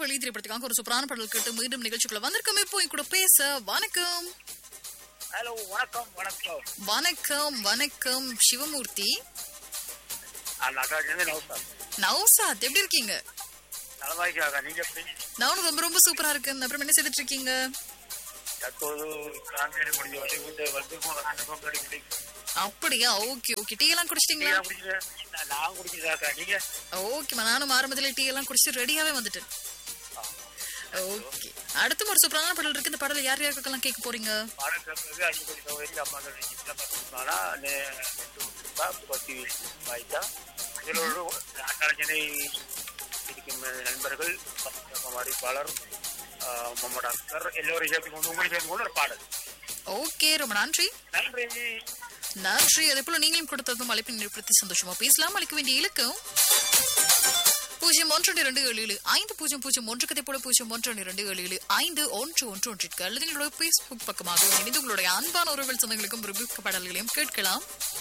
வெளி திரைப்படத்துக்காக ஒரு சூப்பரான பாடல் கேட்டு மீண்டும் நிகழ்ச்சிக்குள்ள வந்திருக்கோம் இப்போ என் கூட பேச வணக்கம் ஹலோ வணக்கம் வணக்கம் வணக்கம் வணக்கம் சிவமூர்த்தி நகராஜ் நவுசார் நௌசாத் எப்படி இருக்கீங்க நலவாய்க்காக நீங்க எப்படி நானும் ரொம்ப ரொம்ப சூப்பரா இருக்கேன் அப்புறம் என்ன செய்துட்டு இருக்கீங்க தற்போது காந்தியடி முடிஞ்ச வந்து வீட்டை வந்து அனுபவம் கிடைக்கும் அப்படியா ஓகே ஓகே டீ எல்லாம் குடிச்சிட்டீங்களா நீங்க குடிக்கிறேன் நான் குடிக்கிறதாக்கா நீங்க ஓகேம்மா நானும் ஆரம்பத்துல டீ எல்லாம் குடிச்சிட்டு ரெடியாவே வந்துட்டேன் ஓகே அடுத்து ஒரு சூப்பரான பாடல் இருக்கு இந்த பாடல யார் யாருக்கெல்லாம் கேட்க போறீங்க பாடம் கேட்கறது அஞ்சு கோடி சௌகரி அம்மா பார்த்தோம்னா பத்தி வாய்த்தா இதோடு அட்டாளச்சனை இருக்கும் நண்பர்கள் அறிவிப்பாளர் மம்மோட அக்தர் எல்லோரையும் சேர்த்து கொண்டு உங்களை சேர்த்து கொண்டு ஒரு பாடல் ஓகே ரொம்ப நன்றி நன்றி நன்றி அதே போல நீங்களும் கொடுத்ததும் அழைப்பின் நிறுத்தி சந்தோஷமா பேசலாம் அளிக்க வேண்டிய இலக்கம் பூஜ்ஜியம் ஒன்று இரண்டு ஏழு ஏழு ஐந்து பூஜ்ஜியம் பூஜ்ஜியம் ஒன்று கதை போல பூஜ்ஜியம் ஒன்று இரண்டு ஏழு ஏழு ஐந்து ஒன்று ஒன்று ஒன்றிற்கு அல்லது எங்களுடைய பேஸ்புக் பக்கமாக இணைந்து உங்களுடைய அன்பான உறவுகள் சொந்தங்களுக்கும் ஒரு பாடல்களையும் கேட்கலாம்